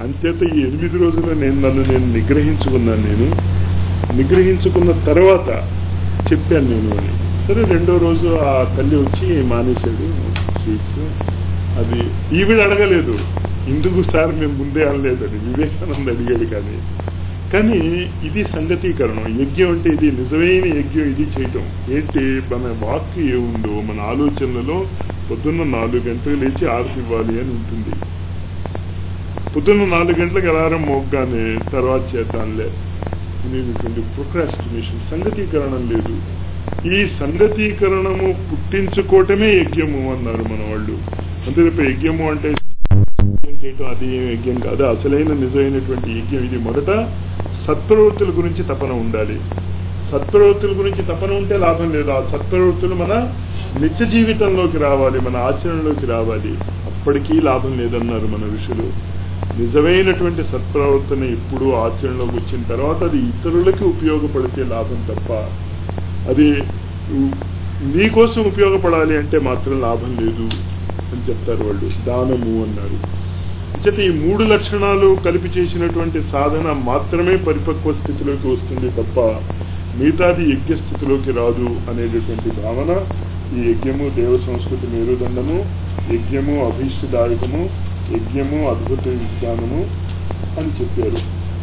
అంచేత ఈ ఎనిమిది రోజులు నేను నన్ను నేను నిగ్రహించుకున్నాను నేను నిగ్రహించుకున్న తర్వాత చెప్పాను నేను అని సరే రెండో రోజు ఆ తల్లి వచ్చి మానేశాడు స్వీట్స్ అది ఈవిడ అడగలేదు ఇందుకు సార్ మేము ముందే అనలేదని వివేకానంద అడిగాడు కానీ కానీ ఇది సంగతీకరణం యజ్ఞం అంటే ఇది నిజమైన యజ్ఞం ఇది చేయటం ఏంటి మన వాక్ ఏముందో మన ఆలోచనలలో పొద్దున్న నాలుగు గంటలు లేచి ఆరతి ఇవ్వాలి అని ఉంటుంది పొద్దున్న నాలుగు గంటలకు అలారం మోగ్గానే తర్వాత చేద్దాంలే అనేటువంటి ప్రొక్రాస్టినేషన్ సంగతీకరణం లేదు ఈ సంగతీకరణము పుట్టించుకోవటమే యజ్ఞము అన్నారు మన వాళ్ళు అంతే తప్ప యజ్ఞము అంటే యజ్ఞం చేయటం అది ఏం యజ్ఞం కాదు అసలైన నిజమైనటువంటి యజ్ఞం ఇది మొదట సత్ప్రవృత్తుల గురించి తపన ఉండాలి సత్ప్రవృత్తుల గురించి తపన ఉంటే లాభం లేదు ఆ సత్ప్రవృత్తులు మన నిత్య జీవితంలోకి రావాలి మన ఆచరణలోకి రావాలి అప్పటికీ లాభం లేదన్నారు మన ఋషులు నిజమైనటువంటి సత్ప్రవర్తన ఎప్పుడు ఆచరణలోకి వచ్చిన తర్వాత అది ఇతరులకి ఉపయోగపడితే లాభం తప్ప అది నీకోసం ఉపయోగపడాలి అంటే మాత్రం లాభం లేదు అని చెప్తారు వాళ్ళు దానము అన్నారు చేత ఈ మూడు లక్షణాలు కలిపి చేసినటువంటి సాధన మాత్రమే పరిపక్వ స్థితిలోకి వస్తుంది తప్ప మిగతాది యజ్ఞ స్థితిలోకి రాదు అనేటటువంటి భావన ఈ యజ్ఞము దేవ సంస్కృతి మేరుదండము యజ్ఞము అభీష్టదాయకము యజ్ఞము అద్భుత విజ్ఞానము అని చెప్పారు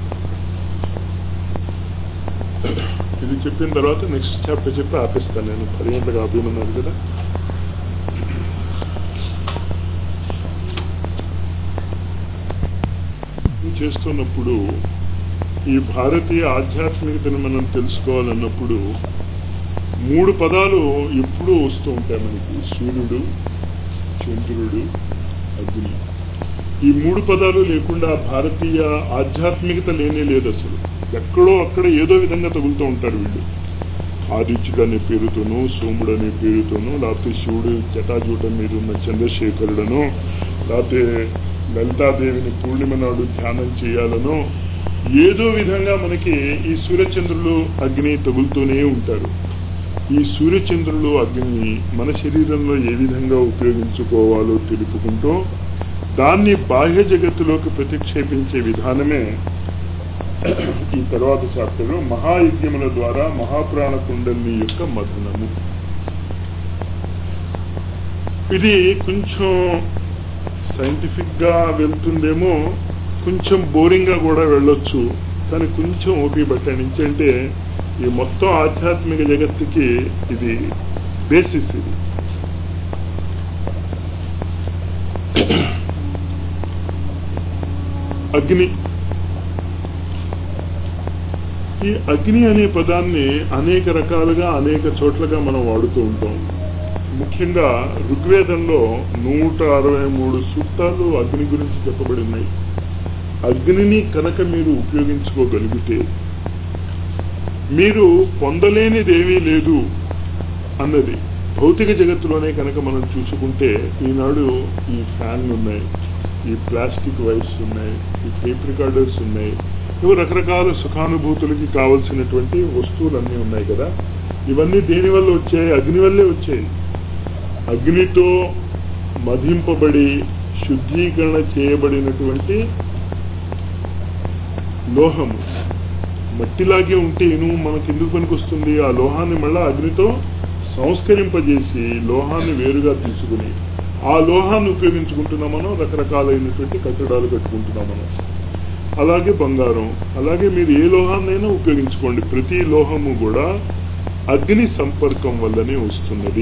ఇది చెప్పిన తర్వాత నెక్స్ట్ చాప్టర్ చెప్పి ఆపేస్తాను నేను పది గంటలకు ఆపేయమన్నారు కదా చేస్తున్నప్పుడు ఈ భారతీయ ఆధ్యాత్మికతను మనం తెలుసుకోవాలన్నప్పుడు మూడు పదాలు ఎప్పుడూ వస్తూ ఉంటాయి మనకి సూర్యుడు చంద్రుడు అగ్ని ఈ మూడు పదాలు లేకుండా భారతీయ ఆధ్యాత్మికత లేనే లేదు అసలు ఎక్కడో అక్కడ ఏదో విధంగా తగులుతూ ఉంటారు వీళ్ళు ఆదిత్యుడు అనే పేరుతోనూ సోముడు అనే పేరుతోనూ లేకపోతే శివుడు జటాజూటం మీద ఉన్న చంద్రశేఖరుడనో లేకపోతే లలితాదేవిని పూర్ణిమ నాడు ధ్యానం చేయాలనో ఏదో విధంగా మనకి ఈ సూర్యచంద్రులు అగ్ని తగులుతూనే ఉంటారు ఈ సూర్యచంద్రులు అగ్ని మన శరీరంలో ఏ విధంగా ఉపయోగించుకోవాలో తెలుపుకుంటూ దాన్ని బాహ్య జగత్తులోకి ప్రతిక్షేపించే విధానమే ఈ తర్వాత చాప్టర్ మహాయజ్ఞముల ద్వారా మహాప్రాణ కుండలి యొక్క మధునము ఇది కొంచెం సైంటిఫిక్ గా వెళ్తుందేమో కొంచెం బోరింగ్ గా కూడా వెళ్ళొచ్చు కానీ కొంచెం ఓపి పట్టండి అంటే ఈ మొత్తం ఆధ్యాత్మిక జగత్తుకి ఇది బేసిస్ ఇది అగ్ని ఈ అగ్ని అనే పదాన్ని అనేక రకాలుగా అనేక చోట్లగా మనం వాడుతూ ఉంటాం ముఖ్యంగా ఋగ్వేదంలో నూట అరవై మూడు సూక్తాలు అగ్ని గురించి చెప్పబడి ఉన్నాయి అగ్నిని కనుక మీరు ఉపయోగించుకోగలిగితే మీరు పొందలేనిదేమీ లేదు అన్నది భౌతిక జగత్తులోనే కనుక మనం చూసుకుంటే ఈనాడు ఈ ఫ్యాన్లు ఉన్నాయి ఈ ప్లాస్టిక్ వైర్స్ ఉన్నాయి ఈ టేప్ రికార్డర్స్ ఉన్నాయి ఇవి రకరకాల సుఖానుభూతులకి కావలసినటువంటి వస్తువులన్నీ ఉన్నాయి కదా ఇవన్నీ దేని వల్ల వచ్చాయి అగ్ని వల్లే వచ్చాయి అగ్నితో మధింపబడి శుద్ధీకరణ చేయబడినటువంటి లోహము మట్టిలాగే ఉంటే ఇనుము మనకి ఎందుకు పనికొస్తుంది ఆ లోహాన్ని మళ్ళా అగ్నితో సంస్కరింపజేసి లోహాన్ని వేరుగా తీసుకుని ఆ లోహాన్ని ఉపయోగించుకుంటున్నాం మనం రకరకాలైనటువంటి కట్టడాలు కట్టుకుంటున్నాం మనం అలాగే బంగారం అలాగే మీరు ఏ లోహాన్నైనా ఉపయోగించుకోండి ప్రతి లోహము కూడా అగ్ని సంపర్కం వల్లనే వస్తున్నది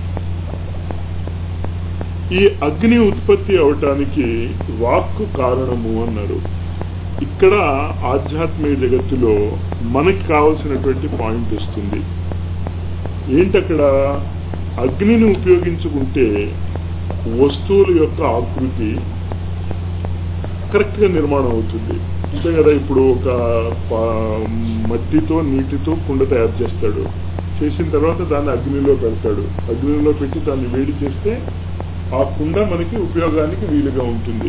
ఈ అగ్ని ఉత్పత్తి అవటానికి వాక్కు కారణము అన్నారు ఇక్కడ ఆధ్యాత్మిక జగత్తులో మనకి కావలసినటువంటి పాయింట్ వస్తుంది ఏంటక్కడ అగ్నిని ఉపయోగించుకుంటే వస్తువుల యొక్క ఆకృతి కరెక్ట్ గా నిర్మాణం అవుతుంది అంతే కదా ఇప్పుడు ఒక మట్టితో నీటితో కుండ తయారు చేస్తాడు చేసిన తర్వాత దాన్ని అగ్నిలో పెడతాడు అగ్నిలో పెట్టి దాన్ని వేడి చేస్తే ఆ కుండ మనకి ఉపయోగానికి వీలుగా ఉంటుంది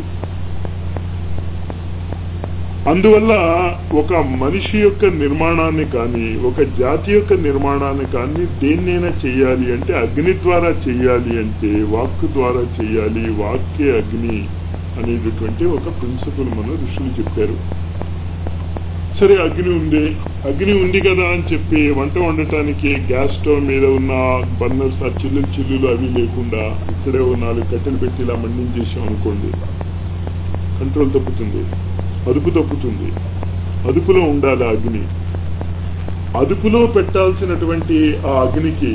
అందువల్ల ఒక మనిషి యొక్క నిర్మాణాన్ని కానీ ఒక జాతి యొక్క నిర్మాణాన్ని కానీ దేన్నైనా చెయ్యాలి అంటే అగ్ని ద్వారా చెయ్యాలి అంటే వాక్కు ద్వారా చెయ్యాలి వాక్యే అగ్ని అనేటటువంటి ఒక ప్రిన్సిపల్ మన ఋషులు చెప్పారు సరే అగ్ని ఉంది అగ్ని ఉంది కదా అని చెప్పి వంట వండటానికి గ్యాస్ స్టవ్ మీద ఉన్న బర్నర్స్ ఆ చిల్లులు చిల్లులు అవి లేకుండా ఇక్కడే ఓ నాలుగు కట్టెలు పెట్టి ఇలా మండించేసాం అనుకోండి కంట్రోల్ తప్పుతుంది అదుపు తప్పుతుంది అదుపులో ఉండాలి ఆ అగ్ని అదుపులో పెట్టాల్సినటువంటి ఆ అగ్నికి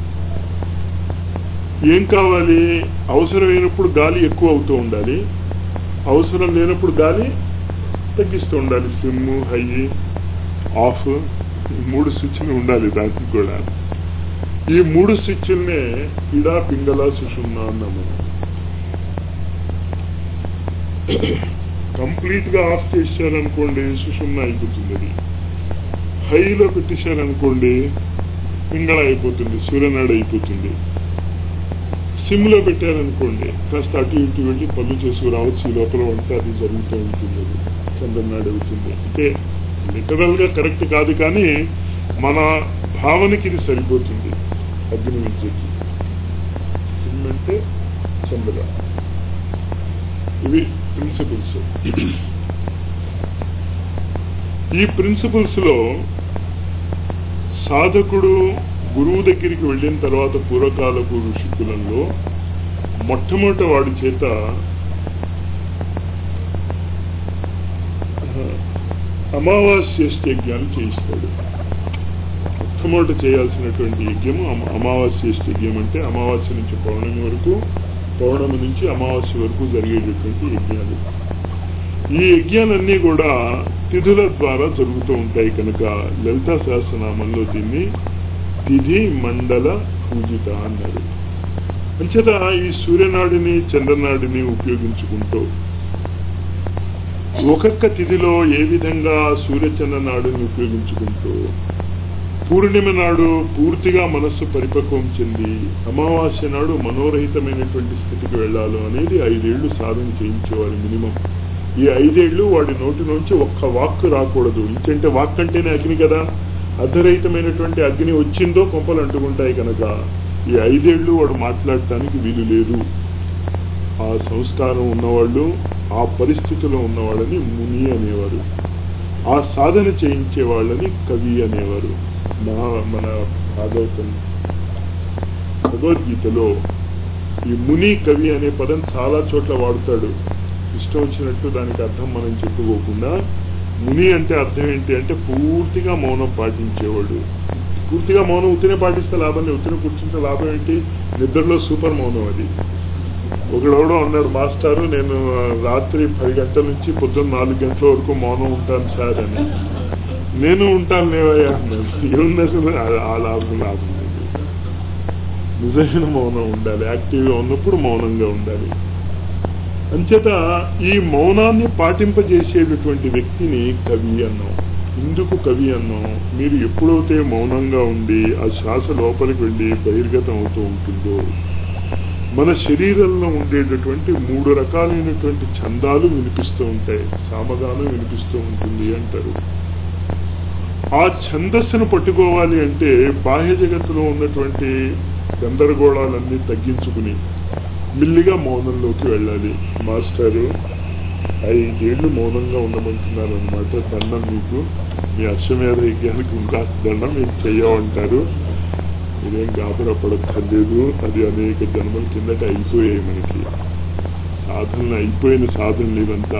ఏం కావాలి అవసరమైనప్పుడు గాలి ఎక్కువ అవుతూ ఉండాలి అవసరం లేనప్పుడు గాలి తగ్గిస్తూ ఉండాలి సిమ్ హై ఆఫ్ ఈ మూడు స్విచ్లు ఉండాలి దానికి కూడా ఈ మూడు స్విచ్లనే ఇడా పింగళ సుషుమ్న అన్నాము కంప్లీట్ గా ఆఫ్ చేశారనుకోండి సుషుమ్న అయిపోతుంది అది హైలో పెట్టేశారనుకోండి పింగళ అయిపోతుంది సూర్యనాడు అయిపోతుంది సిమ్ లో పెట్టారనుకోండి కాస్త అటు ఇటు వెళ్ళి పనులు చేసుకు రావచ్చు ఈ లోపల వంట అది జరుగుతూ ఉంటుంది అది చంద్రనాడు అవుతుంది అంటే లిటరల్ గా కరెక్ట్ కాదు కానీ మన భావనకి ఇది సరిపోతుంది అగ్ని విద్యకి సిమ్ అంటే చంద్ర ఇవి ప్రిన్సిపల్స్ ఈ ప్రిన్సిపల్స్ లో సాధకుడు గురువు దగ్గరికి వెళ్ళిన తర్వాత పూర్వకాలపు ఋషికులంలో మొట్టమొదట వాడి చేత అమావాస్య యజ్ఞాలు చేయిస్తాడు మొట్టమొదట చేయాల్సినటువంటి యజ్ఞము అమ- అమావాస్య యజ్ఞం అంటే అమావాస్య నుంచి పౌర్ణమి వరకు పౌర్ణమి నుంచి అమావాస్య వరకు జరిగేటటువంటి యజ్ఞాలు ఈ యజ్ఞాలన్నీ కూడా తిథుల ద్వారా జరుగుతూ ఉంటాయి కనుక లలితా సహస్రనామంలో దీన్ని తిథి మండల పూజిత అన్నారు అంచేత ఈ సూర్యనాడిని చంద్రనాడిని ఉపయోగించుకుంటూ ఒక్కొక్క తిథిలో ఏ విధంగా సూర్యచంద్ర నాడుని ఉపయోగించుకుంటూ పూర్ణిమ నాడు పూర్తిగా మనస్సు పరిపక్వం చెంది అమావాస్య నాడు మనోరహితమైనటువంటి స్థితికి వెళ్ళాలి అనేది ఐదేళ్లు సాధన చేయించేవారు మినిమం ఈ ఐదేళ్లు వాడి నోటి నుంచి ఒక్క వాక్కు రాకూడదు ఇంకంటే వాక్ అంటేనే అగ్ని కదా అర్ధరహితమైనటువంటి అగ్ని వచ్చిందో కొంపలు అంటుకుంటాయి కనుక ఈ ఐదేళ్లు వాడు మాట్లాడటానికి వీలు లేదు ఆ సంస్కారం ఉన్నవాళ్ళు ఆ పరిస్థితిలో ఉన్నవాళ్ళని ముని అనేవారు ఆ సాధన చేయించే వాళ్ళని కవి అనేవారు మా మన భాగవతం భగవద్గీతలో ఈ ముని కవి అనే పదం చాలా చోట్ల వాడతాడు ఇష్టం వచ్చినట్టు దానికి అర్థం మనం చెప్పుకోకుండా ముని అంటే అర్థం ఏంటి అంటే పూర్తిగా మౌనం పాటించేవాడు పూర్తిగా మౌనం ఉత్తినే పాటిస్తే లాభం లేదు ఉత్తినే కూర్చుంటే లాభం ఏంటి నిద్రలో సూపర్ మౌనం అది ఒకడెవడో అన్నాడు మాస్టారు నేను ఆ, రాత్రి పది గంటల నుంచి పొద్దున్న నాలుగు గంటల వరకు మౌనం ఉంటాను సార్ అని నేను ఉంటాను లేవయ్యా అన్నాను ఏముంది అసలు ఆ- ఆ లాభం లాభం లేదు నిజమైన మౌనం ఉండాలి యాక్టివ్గా ఉన్నప్పుడు మౌనంగా ఉండాలి అంచేత ఈ మౌనాన్ని పాటింపజేసేటటువంటి వ్యక్తిని కవి అన్నాం ఎందుకు కవి అన్నాం మీరు ఎప్పుడైతే మౌనంగా ఉండి ఆ శ్వాస లోపలికి వెళ్ళి బహిర్గతం అవుతూ ఉంటుందో మన శరీరంలో ఉండేటటువంటి మూడు రకాలైనటువంటి ఛందాలు వినిపిస్తూ ఉంటాయి సామగానం వినిపిస్తూ ఉంటుంది అంటారు ఆ ఛందస్సును పట్టుకోవాలి అంటే బాహ్య జగత్తులో ఉన్నటువంటి గందరగోళాలన్నీ తగ్గించుకుని మిల్లిగా మౌనంలోకి వెళ్ళాలి మాస్టారు ఐదేళ్లు మౌనంగా ఉండమంటున్నారు అనమాట దండం మీకు మీ అశ్వమేధ యజ్ఞానికి ఇంకా దండం మీకు చెయ్యమంటారు మీరేం గాబరా పడక్కర్లేదు అది అనేక జన్మల కిందట అయిపోయాయి మనకి సాధనలు అయిపోయిన సాధనలు ఇవంతా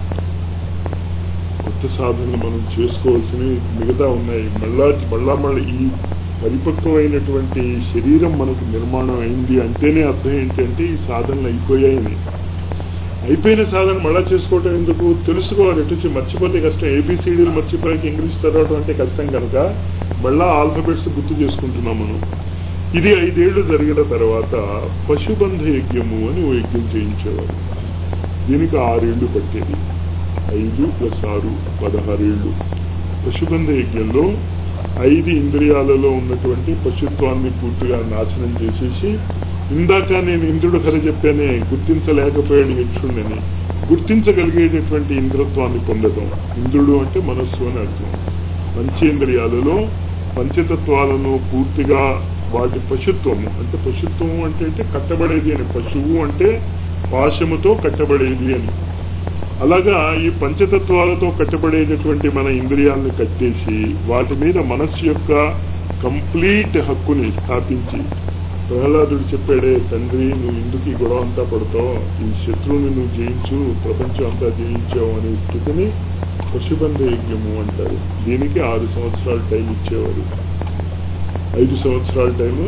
కొత్త సాధనలు మనం చేసుకోవాల్సినవి మిగతా ఉన్నాయి మళ్ళా మళ్ళా మళ్ళీ ఈ పరిపక్వమైనటువంటి శరీరం మనకు నిర్మాణం అయింది అంటేనే అర్థం ఏంటంటే ఈ సాధనలు అయిపోయాయని అయిపోయిన సాధన మళ్ళా చేసుకోవటం ఎందుకు తెలుసుకోవాలి ఎటు వచ్చి మర్చిపోతే కష్టం ఏబిసిడీలు మర్చిపోయాక ఇంగ్లీష్ చదవటం అంటే కష్టం కనుక మళ్ళా ఆల్ఫబెట్స్ గుర్తు చేసుకుంటున్నాం మనం ఇది ఐదేళ్లు జరిగిన తర్వాత పశుబంధ యజ్ఞము అని ఓ యజ్ఞం చేయించేవారు దీనికి ఆరేళ్లు పట్టేది ఐదు ప్లస్ ఆరు పదహారేళ్లు పశుబంధ యజ్ఞంలో ఐదు ఇంద్రియాలలో ఉన్నటువంటి పశుత్వాన్ని పూర్తిగా నాశనం చేసేసి ఇందాక నేను ఇంద్రుడు కథ చెప్పానే గుర్తించలేకపోయాడు యక్షుణ్ణని గుర్తించగలిగేటటువంటి ఇంద్రత్వాన్ని పొందడం ఇంద్రుడు అంటే మనస్సు అని అర్థం పంచేంద్రియాలలో పంచతత్వాలను పూర్తిగా వాటి పశుత్వము అంటే పశుత్వము అంటే అంటే కట్టబడేది అని పశువు అంటే పాశముతో కట్టబడేది అని అలాగా ఈ పంచతత్వాలతో కట్టబడేటటువంటి మన ఇంద్రియాలను కట్టేసి వాటి మీద మనస్సు యొక్క కంప్లీట్ హక్కుని స్థాపించి ప్రహ్లాదుడు చెప్పాడే తండ్రి నువ్వు ఎందుకు ఈ గొడవ అంతా పడతావు ఈ శత్రువుని నువ్వు జయించు ప్రపంచం అంతా జయించావు అనే స్థితిని పశుబంధ యజ్ఞము అంటారు దీనికి ఆరు సంవత్సరాల టైం ఇచ్చేవారు ఐదు సంవత్సరాల టైము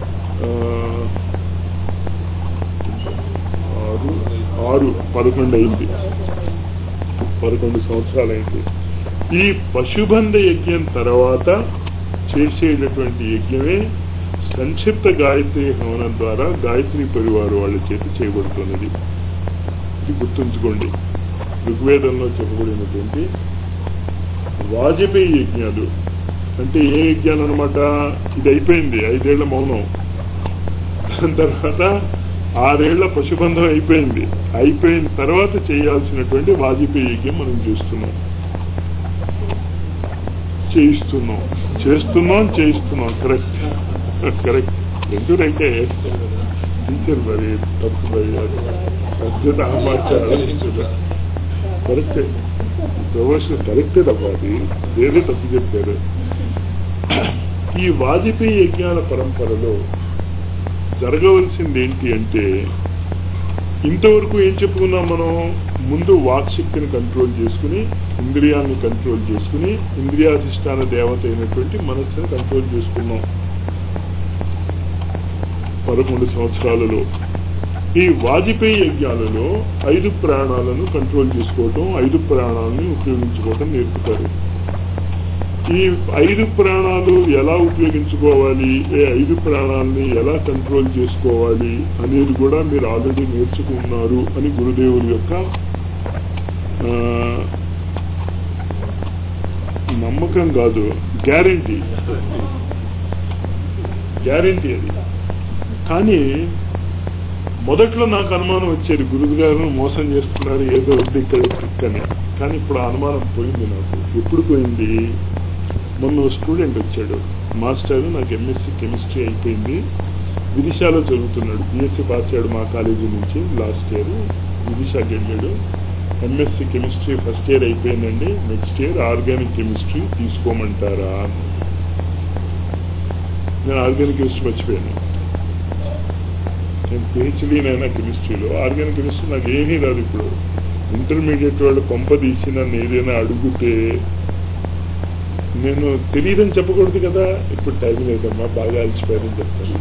ఆరు ఆరు పదకొండు అయింది పదకొండు సంవత్సరాలు అయింది ఈ పశుబంధ యజ్ఞం తర్వాత చేసేటటువంటి యజ్ఞమే సంక్షిప్త గాయత్రి హవనం ద్వారా గాయత్రి పరివారు వాళ్ళ చేత చేయబడుతున్నది ఇది గుర్తుంచుకోండి ఋగ్వేదంలో చెప్పబడినటువంటి వాజపేయి యజ్ఞాలు అంటే ఏ యజ్ఞాలు అనమాట ఇది అయిపోయింది ఐదేళ్ల మౌనం దాని తర్వాత ఆరేళ్ల పశుబంధం అయిపోయింది అయిపోయిన తర్వాత చేయాల్సినటువంటి వాజపేయి యజ్ఞం మనం చూస్తున్నాం చేయిస్తున్నాం చేస్తున్నాం చేయిస్తున్నాం కరెక్ట్ కరెక్ట్ రెండు రైతే టీచర్ మరి తప్పు మరి అద్భుత సమాచారం కరెక్టే ప్రమోషన్ కరెక్టే తప్ప అది వేరే తప్పు చెప్పారు ఈ వాజపేయి యజ్ఞాల పరంపరలో జరగవలసింది ఏంటి అంటే ఇంతవరకు ఏం చెప్పుకున్నాం మనం ముందు వాక్శక్తిని కంట్రోల్ చేసుకుని ఇంద్రియాన్ని కంట్రోల్ చేసుకుని ఇంద్రియాధిష్టాన దేవత అయినటువంటి మనస్సుని కంట్రోల్ చేసుకున్నాం పదకొండు సంవత్సరాలలో ఈ వాజపేయి యజ్ఞాలలో ఐదు ప్రాణాలను కంట్రోల్ చేసుకోవటం ఐదు ప్రాణాలను ఉపయోగించుకోవటం నేర్పుతారు ఈ ఐదు ప్రాణాలు ఎలా ఉపయోగించుకోవాలి ఏ ఐదు ప్రాణాలని ఎలా కంట్రోల్ చేసుకోవాలి అనేది కూడా మీరు ఆల్రెడీ నేర్చుకున్నారు అని గురుదేవుల యొక్క నమ్మకం కాదు గ్యారంటీ గ్యారంటీ అది కానీ మొదట్లో నాకు అనుమానం వచ్చేది గురువు గారు మోసం చేస్తున్నారు ఏదో ఉంది ఇక్కడ అని కానీ ఇప్పుడు ఆ అనుమానం పోయింది నాకు ఎప్పుడు పోయింది మొన్న స్టూడెంట్ వచ్చాడు మాస్టర్ నాకు ఎంఎస్సి కెమిస్ట్రీ అయిపోయింది విదిశాలో చదువుతున్నాడు బిఎస్సి పాస్ అయ్యాడు మా కాలేజీ నుంచి లాస్ట్ ఇయర్ విదిశాకి వెళ్ళాడు ఎంఎస్సి కెమిస్ట్రీ ఫస్ట్ ఇయర్ అయిపోయిందండి నెక్స్ట్ ఇయర్ ఆర్గానిక్ కెమిస్ట్రీ తీసుకోమంటారా నేను ఆర్గానిక్ కెమిస్ట్రీ మర్చిపోయాను నేను పిహెచ్డీనైనా కెమిస్ట్రీలో ఆర్గానిక్ కెమిస్ట్రీ నాకు ఏమీ రాదు ఇప్పుడు ఇంటర్మీడియట్ వాళ్ళు పంప తీసి నన్ను ఏదైనా అడిగితే నేను తెలియదని చెప్పకూడదు కదా ఇప్పుడు టైం లేదమ్మా బాగా అలసిపోయారని చెప్తాను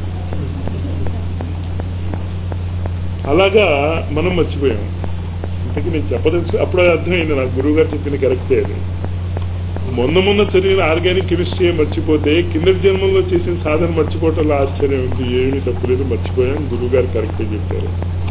అలాగా మనం మర్చిపోయాం ఇంతకీ నేను చెప్పదలుచు అప్పుడు అర్థమైంది నాకు గురువు గారు చెప్పింది కరెక్టే అది మొన్న మొన్న చదివిన ఆర్గానిక్ కెమిస్ట్రీ మర్చిపోతే కిందటి జన్మంలో చేసిన సాధన మర్చిపోవటంలో ఆశ్చర్యం ఉంది ఏమీ తప్పులేదు మర్చిపోయాం గురువు గారు కరెక్టే చెప్పారు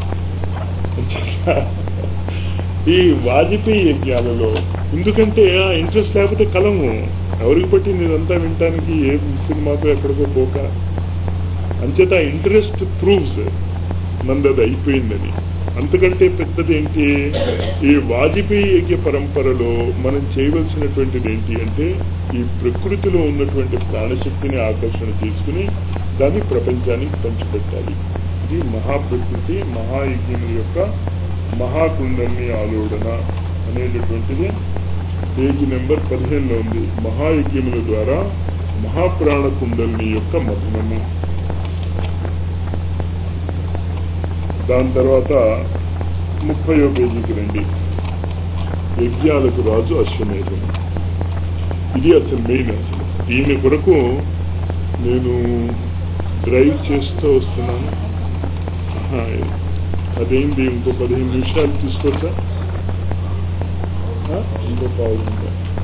ఈ వాజపేయి యజ్ఞాలలో ఎందుకంటే ఆ ఇంట్రెస్ట్ లేకపోతే కలము ఎవరికి పట్టింది ఇదంతా వినటానికి ఏ సినిమాతో ఎక్కడికో పోక అంచేత ఇంట్రెస్ట్ ప్రూవ్స్ మంది అది అయిపోయిందని అంతకంటే పెద్దది ఏంటి ఈ వాజపేయి యజ్ఞ పరంపరలో మనం చేయవలసినటువంటిది ఏంటి అంటే ఈ ప్రకృతిలో ఉన్నటువంటి ప్రాణశక్తిని ఆకర్షణ చేసుకుని దాన్ని ప్రపంచానికి పంచిపెట్టాలి ఇది మహాప్రకృతి మహాయజ్ఞముల యొక్క మహాకుండల్ని ఆలోడన అనేటటువంటిది పేజీ నెంబర్ పదిహేనులో ఉంది మహాయజ్ఞముల ద్వారా మహాప్రాణ కుండల్ని యొక్క మథనము దాని తర్వాత ముప్పయో పేజీకి రండి యజ్ఞాలకు రాజు అశ్వమేధం ఇది అసలు మెయిన్ అసలు దీని కొరకు నేను డ్రైవ్ చేస్తూ వస్తున్నాను ఆహా, అదేంటి ఇంకో పదిహేను నిమిషాలు తీసుకోవచ్చా ఆ? ఇంకో పావు గంట.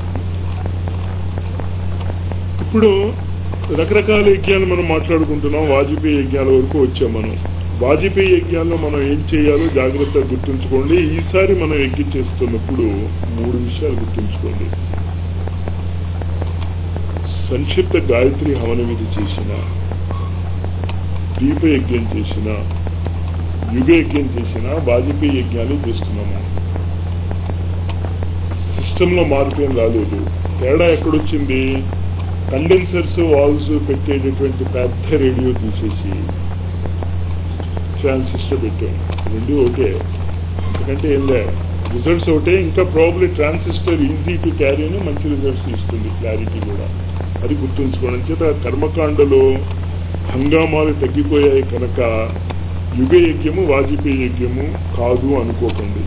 ఇప్పుడు రకరకాల యజ్ఞాలు మనం మాట్లాడుకుంటున్నాం వాజపేయి యజ్ఞాల వరకు వచ్చాం మనం వాజపేయి యజ్ఞాల్లో మనం ఏం చేయాలో జాగ్రత్తగా గుర్తుంచుకోండి ఈసారి మనం యజ్ఞం చేస్తున్నప్పుడు మూడు విషయాలు గుర్తుంచుకోండి సంక్షిప్త గాయత్రి హవన విధి చేసిన దీప యజ్ఞం చేసిన యుగ యజ్ఞం చేసిన వాజపేయి యజ్ఞాలు చేస్తున్నాము సిస్టంలో మార్పు ఏం రాలేదు తేడా ఎక్కడొచ్చింది కండెన్సర్స్ వాల్స్ పెట్టేటటువంటి పెద్ద రేడియో తీసేసి ట్రాన్సిస్టర్ పెట్టాం రెండు ఓకే ఎందుకంటే ఏం లే రిజల్ట్స్ ఒకటే ఇంకా probably transistor easy to carry అని మంచి రిజల్ట్స్ ఇస్తుంది క్లారిటీ కూడా అది గుర్తుంచుకోవడం చేత కర్మకాండలో హంగామాలు తగ్గిపోయాయి కనుక యుగ యజ్ఞము వాజపేయి యజ్ఞము కాదు అనుకోకండి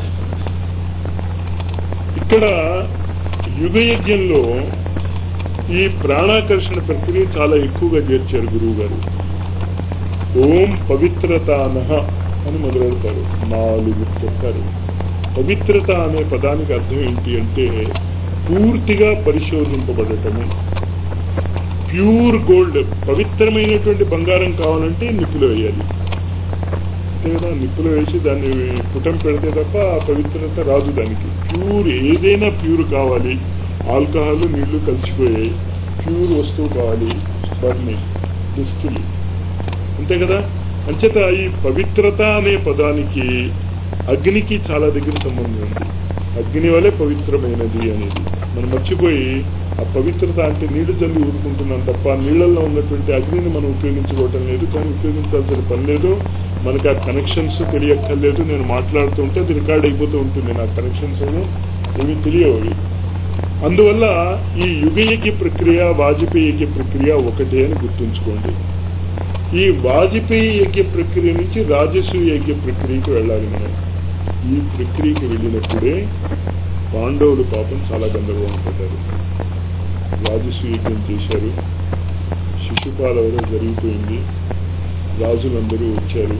ఇక్కడ యుగ యజ్ఞంలో ఈ ప్రాణాకర్షణ ప్రక్రియ చాలా ఎక్కువగా చేర్చారు గురువు గారు ఓం పవిత్రతానహ అని మొదలెడతారు నాలుగు చెప్తారు పవిత్రత అనే పదానికి అర్థం ఏంటి అంటే పూర్తిగా పరిశోధింపబడటము ప్యూర్ గోల్డ్ పవిత్రమైనటువంటి బంగారం కావాలంటే నిప్పులు వేయాలి అంతే కదా నిప్పులు వేసి దాన్ని పుటం పెడితే తప్ప ఆ పవిత్రత రాదు దానికి ప్యూర్ ఏదైనా ప్యూర్ కావాలి ఆల్కహాల్ నీళ్లు కలిసిపోయాయి ప్యూర్ వస్తువు కావాలి బర్నింగ్ డిస్టిల్ అంతే కదా అంచేత ఈ పవిత్రత అనే పదానికి అగ్నికి చాలా దగ్గర సంబంధం ఉంది అగ్ని వలె పవిత్రమైనది అనేది మనం మర్చిపోయి ఆ పవిత్రత అంటే నీళ్లు జల్లి ఊరుకుంటున్నాం తప్ప నీళ్లలో ఉన్నటువంటి అగ్నిని మనం ఉపయోగించుకోవటం లేదు కానీ ఉపయోగించాల్సిన పని లేదు మనకు ఆ కనెక్షన్స్ తెలియక్కర్లేదు నేను మాట్లాడుతుంటే అది రికార్డ్ అయిపోతూ ఉంటుంది నాకు కనెక్షన్స్ ఏమీ తెలియవు అవి అందువల్ల ఈ యుగయజ్ఞ ప్రక్రియ వాజపేయి యజ్ఞ ప్రక్రియ ఒకటే అని గుర్తుంచుకోండి ఈ వాజపేయి యజ్ఞ ప్రక్రియ నుంచి రాజసూయ యజ్ఞ ప్రక్రియకి వెళ్ళాలి మనం ఈ ప్రక్రియకి వెళ్ళినప్పుడే పాండవులు పాపం చాలా గందరగోళం పడ్డారు రాజసూయ యజ్ఞం చేశారు శిశుపాల వరకు జరిగిపోయింది రాజులందరూ వచ్చారు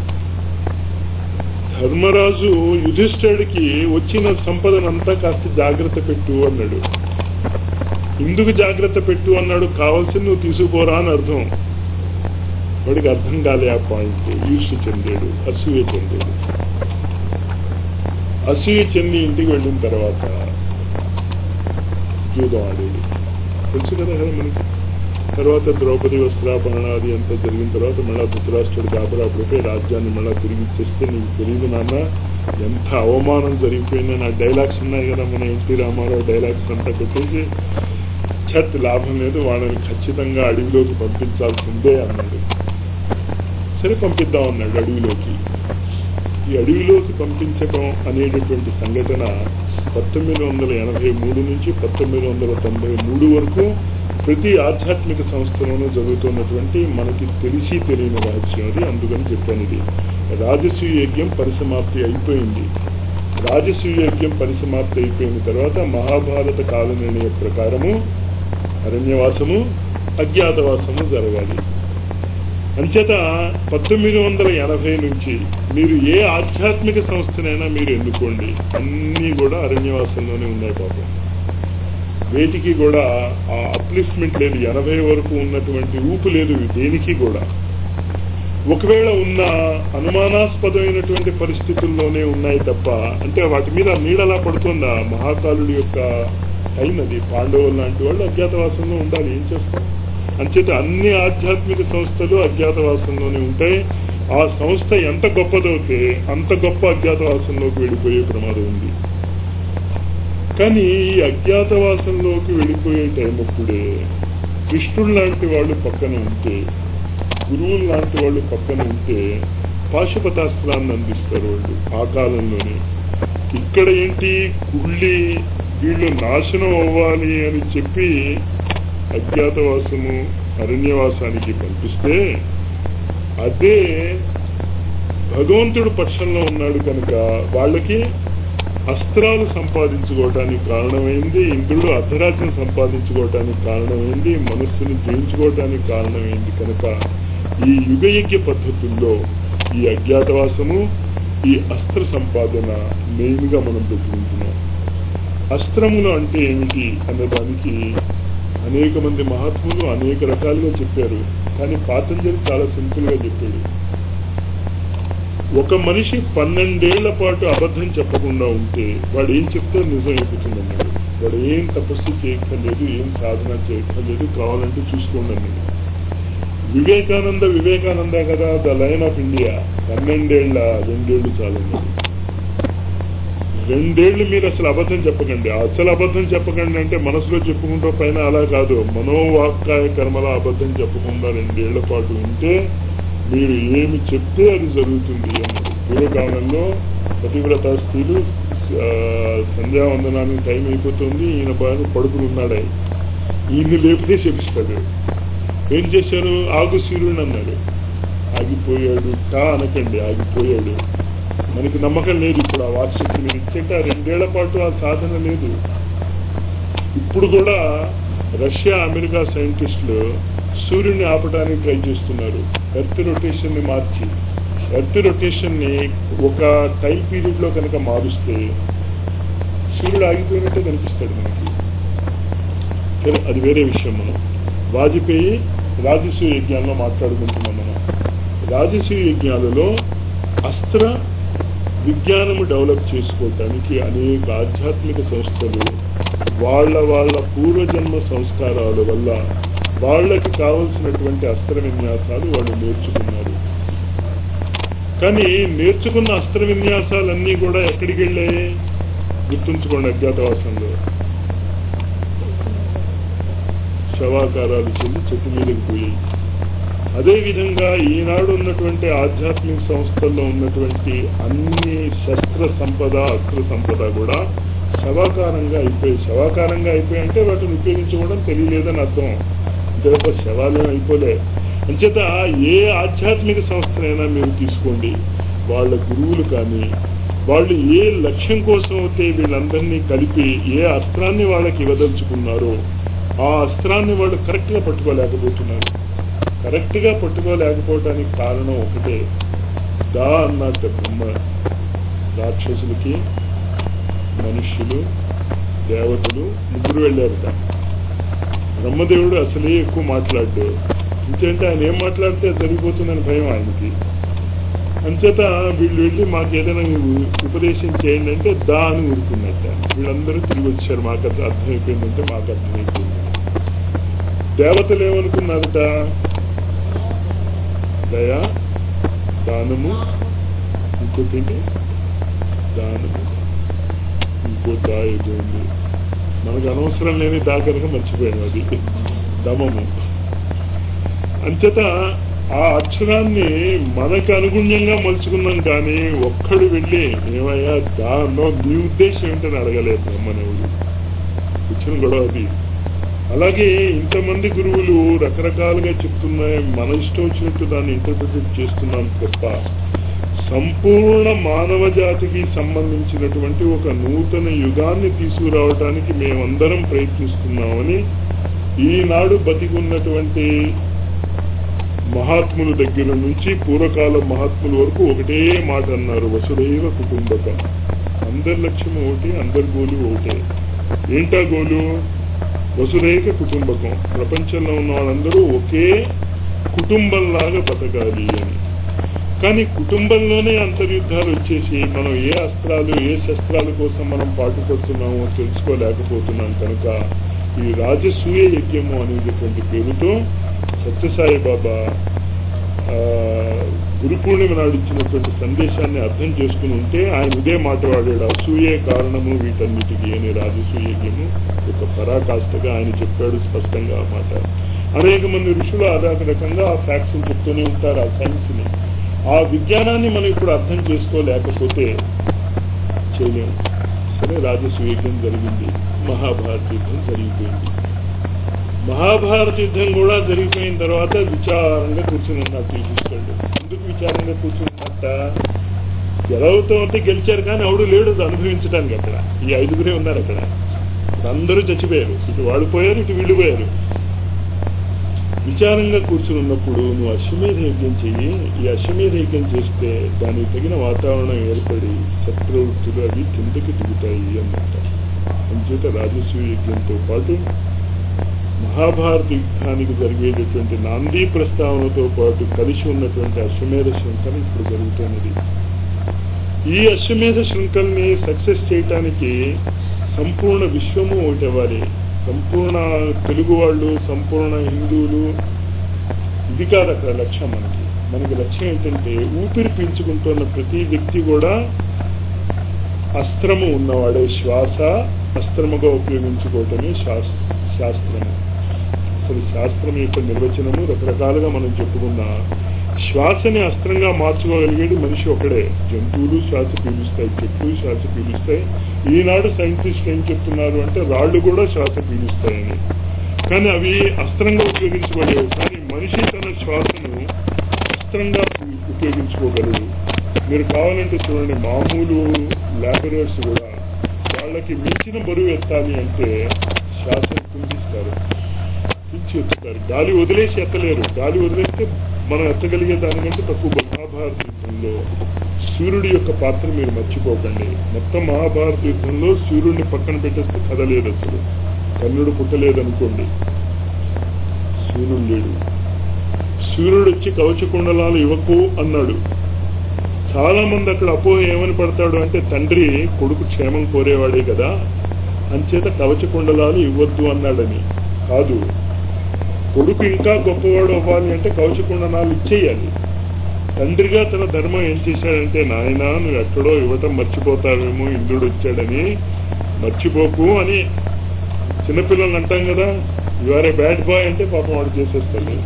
ధర్మరాజు యుధిష్ఠుడికి వచ్చిన సంపదనంతా కాస్త జాగ్రత్త పెట్టు అన్నాడు ఎందుకు జాగ్రత్త పెట్టు అన్నాడు కావాల్సింది నువ్వు తీసుకుపోరా అని అర్థం వాడికి అర్థం కాలే ఆ పాయింట్ ఈర్ష చెందాడు అసూయ చెందాడు అసూయ చెంది ఇంటికి వెళ్ళిన తర్వాత జూదం ఆడేది తెలుసు కదా కదా మనకి తర్వాత ద్రౌపది వస్త్రాపరణ అది అంతా జరిగిన తర్వాత మళ్ళా ధృతరాష్ట్రుడు కాపలా పడిపోయి రాజ్యాన్ని మళ్ళా తిరిగి ఇచ్చేస్తే నీకు తెలియదు నాన్న ఎంత అవమానం జరిగిపోయిందో నా డైలాగ్స్ ఉన్నాయి కదా మన ఎన్టీ రామారావు డైలాగ్స్ అంతా కొట్టేసి చట్ లాభం లేదు వాళ్ళని ఖచ్చితంగా అడవిలోకి పంపించాల్సిందే అన్నాడు సరే పంపిద్దాం అన్నాడు అడవిలోకి ఈ అడవిలోకి పంపించడం అనేటటువంటి సంఘటన పంతొమ్మిది వందల ఎనభై మూడు నుంచి పంతొమ్మిది వందల తొంభై మూడు వరకు ప్రతి ఆధ్యాత్మిక సంస్థలోనూ జరుగుతున్నటువంటి మనకి తెలిసి తెలియని రహస్యం అది అందుకని చెప్పాను ఇది రాజసూయ యజ్ఞం పరిసమాప్తి అయిపోయింది రాజసూయ యజ్ఞం పరిసమాప్తి అయిపోయిన తర్వాత మహాభారత కాల నిర్ణయ ప్రకారము అరణ్యవాసము అజ్ఞాతవాసము జరగాలి అంచేత పంతొమ్మిది వందల ఎనభై నుంచి మీరు ఏ ఆధ్యాత్మిక సంస్థనైనా మీరు ఎన్నుకోండి అన్నీ కూడా అరణ్యవాసంలోనే ఉన్నాయి పాపం వేటికి కూడా ఆ అప్లిఫ్ట్మెంట్ లేదు ఎనభై వరకు ఉన్నటువంటి ఊపు లేదు దేనికి కూడా ఒకవేళ ఉన్న అనుమానాస్పదమైనటువంటి పరిస్థితుల్లోనే ఉన్నాయి తప్ప అంటే వాటి మీద నీడలా పడుతుందా మహాకాలుడి యొక్క టైం అది పాండవులు లాంటి వాళ్ళు అజ్ఞాతవాసంలో ఉండాలి ఏం చేస్తాం అంచేత అన్ని ఆధ్యాత్మిక సంస్థలు అజ్ఞాతవాసంలోనే ఉంటాయి ఆ సంస్థ ఎంత గొప్పదవుతే అంత గొప్ప అజ్ఞాతవాసంలోకి వెళ్ళిపోయే ప్రమాదం ఉంది కానీ ఈ అజ్ఞాతవాసంలోకి వెళ్ళిపోయే టైం అప్పుడే కృష్ణుడు లాంటి వాళ్ళు పక్కన ఉంటే గురువులు లాంటి వాళ్ళు పక్కన ఉంటే పాశుపతాస్త్రాన్ని అందిస్తారు వాళ్ళు ఆ కాలంలోనే ఇక్కడ ఏంటి కుళ్ళి వీళ్ళు నాశనం అవ్వాలి అని చెప్పి అజ్ఞాతవాసము అరణ్యవాసానికి పంపిస్తే అదే భగవంతుడు పక్షంలో ఉన్నాడు కనుక వాళ్ళకి అస్త్రాలు సంపాదించుకోవటానికి కారణమైంది ఇంద్రుడు అర్ధరాజ్యం సంపాదించుకోవటానికి కారణమైంది మనస్సుని జయించుకోవటానికి కారణమైంది కనుక ఈ యుగయజ్ఞ పద్ధతుల్లో ఈ అజ్ఞాతవాసము ఈ అస్త్ర సంపాదన మెయిన్ గా మనం పెట్టుకుంటున్నాం అస్త్రములు అంటే ఏమిటి అన్నదానికి అనేక మంది మహాత్ములు అనేక రకాలుగా చెప్పారు కానీ పాతంజలి చాలా సింపుల్ గా చెప్పాడు ఒక మనిషి పన్నెండేళ్ల పాటు అబద్ధం చెప్పకుండా ఉంటే వాడు ఏం చెప్తే నిజం అయిపోతుందన్నాడు వాడు ఏం తపస్సు చేయక్కర్లేదు ఏం సాధన చేయక్కర్లేదు కావాలంటే చూసుకోండి అన్నాడు వివేకానంద వివేకానంద కదా ద లైన్ ఆఫ్ ఇండియా పన్నెండేళ్ల రెండేళ్లు చాలన్నాడు రెండేళ్లు మీరు అసలు అబద్ధం చెప్పకండి అసలు అబద్ధం చెప్పకండి అంటే మనసులో చెప్పుకుంటూ పైన అలా కాదు మనోవాక్కాయ కర్మల అబద్ధం చెప్పకుండా రెండేళ్ల పాటు ఉంటే మీరు ఏమి చెప్తే అది జరుగుతుంది అన్నది పూర్వకాలంలో పతివ్రత స్త్రీలు ఆ, సంధ్యావందనానికి టైం అయిపోతుంది ఈయన బాగా పడుకుని ఉన్నాడే ఈయన్ని లేపితే చెప్పిస్తాడు ఏం చేశారు ఆగు సూర్యుడు అన్నాడు ఆగిపోయాడు కా అనకండి ఆగిపోయాడు మనకి నమ్మకం లేదు ఇప్పుడు ఆ వార్షిక మీరు ఇచ్చేట రెండేళ్ల పాటు ఆ సాధన లేదు ఇప్పుడు కూడా రష్యా అమెరికా సైంటిస్టులు సూర్యుడిని ఆపడానికి ట్రై చేస్తున్నారు ఎర్త్ రొటేషన్ ని మార్చి ఎర్త్ రొటేషన్ ని ఒక టైం పీరియడ్ లో కనుక మారుస్తే సూర్యుడు ఆగిపోయినట్టే కనిపిస్తాడు మనకి సరే అది వేరే విషయం మనం వాజపేయి రాజసూయ యజ్ఞాల్లో మాట్లాడుకుంటున్నాం మనం రాజసూయ యజ్ఞాలలో అస్త్ర విజ్ఞానము డెవలప్ చేసుకోవటానికి అనేక ఆధ్యాత్మిక సంస్థలు వాళ్ళ వాళ్ళ పూర్వజన్మ సంస్కారాల వల్ల వాళ్ళకి కావలసినటువంటి అస్త్ర విన్యాసాలు వాళ్ళు నేర్చుకున్నారు కానీ నేర్చుకున్న అస్త్ర విన్యాసాలన్నీ కూడా ఎక్కడికి వెళ్ళాయి గుర్తుంచుకోండి అజ్ఞాతవాసంలో శవాకారాలు చెల్లి చెట్టు మీదకి పోయాయి అదేవిధంగా ఈనాడు ఉన్నటువంటి ఆధ్యాత్మిక సంస్థల్లో ఉన్నటువంటి అన్ని శస్త్ర సంపద అస్త్ర సంపద కూడా శవాకారంగా అయిపోయి శవాకారంగా అయిపోయి అంటే వాటిని ఉపయోగించుకోవడం తెలియలేదని అర్థం అంతే శవాలేం అయిపోలే అంచేత ఏ ఆధ్యాత్మిక సంస్థనైనా మీరు తీసుకోండి వాళ్ళ గురువులు కానీ వాళ్ళు ఏ లక్ష్యం కోసం అయితే వీళ్ళందరినీ కలిపి ఏ అస్త్రాన్ని వాళ్ళకి ఇవ్వదలుచుకున్నారో ఆ అస్త్రాన్ని వాళ్ళు కరెక్ట్గా పట్టుకోలేకపోతున్నారు కరెక్ట్గా పట్టుకోలేకపోవడానికి కారణం ఒకటే దా అన్నట్టు బ్రహ్మ రాక్షసులకి మనుష్యులు దేవతలు ముగ్గురు వెళ్ళారట బ్రహ్మదేవుడు అసలే ఎక్కువ మాట్లాడు ఇంకేంటే ఆయన ఏం మాట్లాడితే అది జరిగిపోతుందని భయం ఆయనకి అంచేత వీళ్ళు వెళ్ళి మాకు ఏదైనా ఉపదేశం చేయండి అంటే దా అని ఊరుకున్నట్ట వీళ్ళందరూ తిరిగి వచ్చారు మాకు అది అర్థమైపోయిందంటే మాకు అర్థమైపోయింది దేవతలు ఏమనుకున్నారట దయ దానము ఇంకోటి ఏంటి దానము ఇంకో దా ఏదో ఉంది మనకు అనవసరం లేని దా కనుక మర్చిపోయాను అది దమము అంచేత ఆ అక్షరాన్ని మనకు అనుగుణ్యంగా మలుచుకున్నాం కానీ ఒక్కడు వెళ్ళి ఏమయ్యా దాన్నో నీ ఉద్దేశం ఏంటని అడగలేదు బ్రహ్మనేవుడు వచ్చిన గొడవ అది అలాగే ఇంతమంది గురువులు రకరకాలుగా చెప్తున్నాయి మన ఇష్టం వచ్చినట్టు దాన్ని ఇంటర్ప్రిటేట్ చేస్తున్నాం తప్ప సంపూర్ణ మానవ జాతికి సంబంధించినటువంటి ఒక నూతన యుగాన్ని తీసుకురావడానికి మేమందరం ప్రయత్నిస్తున్నామని ఈనాడు బతికున్నటువంటి మహాత్ముల దగ్గర నుంచి పూర్వకాల మహాత్ముల వరకు ఒకటే మాట అన్నారు వసుదైవ కుటుంబక అందరి లక్ష్యం ఒకటి అందరి గోలు ఒకటే ఏంటా గోలు వసుదైక కుటుంబకం ప్రపంచంలో ఉన్న వాళ్ళందరూ ఒకే కుటుంబంలాగా బతకాలి అని కానీ కుటుంబంలోనే అంతర్యుద్ధాలు వచ్చేసి మనం ఏ అస్త్రాలు ఏ శస్త్రాల కోసం మనం పాటుపడుతున్నామో తెలుసుకోలేకపోతున్నాం కనుక ఈ రాజసూయ యజ్ఞము అనేటటువంటి పేరుతో సత్యసాయి బాబా ఆ, గురు పూర్ణిమ నాడు ఇచ్చినటువంటి సందేశాన్ని అర్థం చేసుకుని ఉంటే ఆయన ఇదే మాట వాడాడు అసూయే కారణము వీటన్నిటికీ అనే రాజసూయ యజ్ఞము ఒక పరాకాష్ఠగా ఆయన చెప్పాడు స్పష్టంగా ఆ మాట అనేక మంది ఋషులు అదే రకంగా ఆ ఫ్యాక్ట్స్ చెప్తూనే ఉంటారు ఆ సైన్స్ ని ఆ విజ్ఞానాన్ని మనం ఇప్పుడు అర్థం చేసుకోలేకపోతే చేయలేము సరే రాజసూయ యజ్ఞం జరిగింది మహాభారత యుద్ధం జరిగిపోయింది మహాభారత యుద్ధం కూడా జరిగిపోయిన తర్వాత విచారంగా కూర్చుని ఉన్నారు శ్రీకృష్ణుడు ఎందుకు విచారంగా కూర్చుని ఉన్నట్ట గెలవుతూ ఉంటే గెలిచారు కానీ ఎవడు లేడు అది అనుభవించడానికి అక్కడ ఈ ఐదుగురే ఉన్నారు అక్కడ అందరూ చచ్చిపోయారు ఇటు వాళ్ళు పోయారు ఇటు వీళ్ళు పోయారు విచారంగా కూర్చుని ఉన్నప్పుడు నువ్వు అశ్వమేధ యజ్ఞం చెయ్యి ఈ అశ్వమేధ యజ్ఞం చేస్తే దానికి తగిన వాతావరణం ఏర్పడి సత్ప్రవృత్తులు అవి కిందకి దిగుతాయి అన్నమాట అంచేత రాజసూయ యజ్ఞంతో పాటు మహాభారత యుద్ధానికి జరిగేటటువంటి నాందీ ప్రస్తావనతో పాటు కలిసి ఉన్నటువంటి అశ్వమేధ శృంఖల ఇప్పుడు జరుగుతున్నది ఈ అశ్వమేధ శృంఖల్ని సక్సెస్ చేయటానికి సంపూర్ణ విశ్వము ఒకటి అవ్వాలి సంపూర్ణ తెలుగు వాళ్ళు సంపూర్ణ హిందువులు ఇది కాదు అక్కడ లక్ష్యం మనకి మనకి లక్ష్యం ఏంటంటే ఊపిరి పీల్చుకుంటున్న ప్రతి వ్యక్తి కూడా అస్త్రము ఉన్నవాడే శ్వాస అస్త్రముగా ఉపయోగించుకోవటమే శాస్- శాస్త్రము అసలు శాస్త్రం యొక్క నిర్వచనము రకరకాలుగా మనం చెప్పుకున్న శ్వాసని అస్త్రంగా మార్చుకోగలిగేది మనిషి ఒకడే జంతువులు శ్వాస పీలుస్తాయి చెట్లు శ్వాస పీలుస్తాయి ఈనాడు సైంటిస్టులు ఏం చెప్తున్నారు అంటే రాళ్లు కూడా శ్వాస పీలుస్తాయని కానీ అవి అస్త్రంగా ఉపయోగించబడేవి కానీ మనిషి తన శ్వాసను అస్త్రంగా ఉపయోగించుకోగలడు మీరు కావాలంటే చూడండి మామూలు లేబరర్స్ కూడా వాళ్ళకి మించిన బరువు ఎత్తాలి అంటే శ్వాసను కుంగిస్తారు కుంచి ఎత్తుతారు గాలి వదిలేసి ఎత్తలేరు గాలి వదిలేస్తే మనం ఎత్తగలిగే దానికంటే తక్కువ మహాభారత యుద్ధంలో సూర్యుడి యొక్క పాత్ర మీరు మర్చిపోకండి మొత్తం మహాభారత యుద్ధంలో సూర్యుడిని పక్కన పెట్టేస్తే కదలేదు అసలు కన్నుడు పుట్టలేదు అనుకోండి సూర్యుడు లేడు సూర్యుడు వచ్చి కవచ కుండలాలు ఇవ్వకు అన్నాడు చాలా మంది అక్కడ అపోహ ఏమని పడతాడు అంటే తండ్రి కొడుకు క్షేమం కోరేవాడే కదా అంచేత కవచ కుండలాలు ఇవ్వద్దు అన్నాడని కాదు కొడుకు ఇంకా గొప్పవాడు అవ్వాలి అంటే కవచ కుండలాలు ఇచ్చేయాలి తండ్రిగా తన ధర్మం ఏం చేశాడంటే నాయన నువ్వు ఎక్కడో ఇవ్వటం మర్చిపోతావేమో ఇంద్రుడు వచ్చాడని మర్చిపోకు అని చిన్నపిల్లలు అంటాం కదా ఇవారే బ్యాడ్ బాయ్ అంటే పాపం వాడు చేసేస్తాడు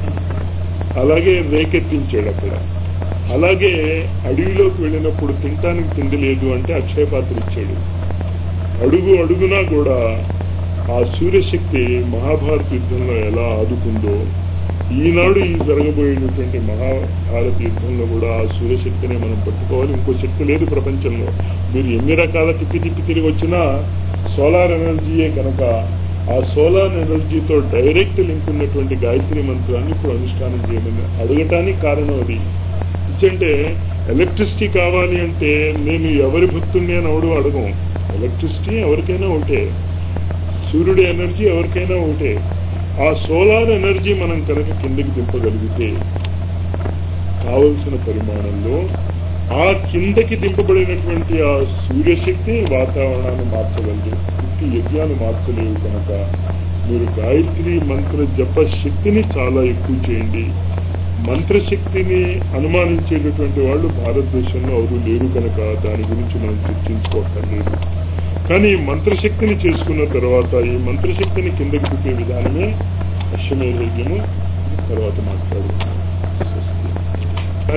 అలాగే రేకెత్తించాడు అక్కడ అలాగే అడవిలోకి వెళ్ళినప్పుడు తినటానికి తిండి లేదు అంటే అక్షయ పాత్ర ఇచ్చాడు అడుగు అడుగునా కూడా ఆ సూర్యశక్తి మహాభారత యుద్ధంలో ఎలా ఆదుకుందో ఈనాడు ఈ జరగబోయేటటువంటి మహాభారత యుద్ధంలో కూడా ఆ సూర్యశక్తిని మనం పట్టుకోవాలి ఇంకో శక్తి లేదు ప్రపంచంలో మీరు ఎన్ని రకాల తిప్పి తిప్పి తిరిగి వచ్చినా సోలార్ ఎనర్జీయే కనుక ఆ సోలార్ ఎనర్జీతో డైరెక్ట్ లింక్ ఉన్నటువంటి గాయత్రి మంత్రాన్ని ఇప్పుడు అనుష్ఠానం చేయమని అడగటానికి కారణం అది అంటే ఎలక్ట్రిసిటీ కావాలి అంటే నేను ఎవరి భక్తుడిని అని అవడు అడగం ఎలక్ట్రిసిటీ ఎవరికైనా ఒకటే సూర్యుడి ఎనర్జీ ఎవరికైనా ఒకటే ఆ సోలార్ ఎనర్జీ మనం కనుక కిందకి దింపగలిగితే కావలసిన పరిమాణంలో ఆ కిందకి దింపబడినటువంటి ఆ సూర్యశక్తి వాతావరణాన్ని మార్చగలదు పుట్టి యజ్ఞాన్ని మార్చలేవు కనుక మీరు గాయత్రి మంత్ర జప శక్తిని చాలా ఎక్కువ చేయండి మంత్రశక్తిని అనుమానించేటటువంటి వాళ్ళు భారతదేశంలో ఎవరు లేరు కనుక దాని గురించి మనం చర్చించుకోవట్లేదు కానీ మంత్రశక్తిని చేసుకున్న తర్వాత ఈ మంత్రశక్తిని కిందకి తిప్పే విధానమే అశ్వమేధ యజ్ఞము తర్వాత మాట్లాడుతున్నాం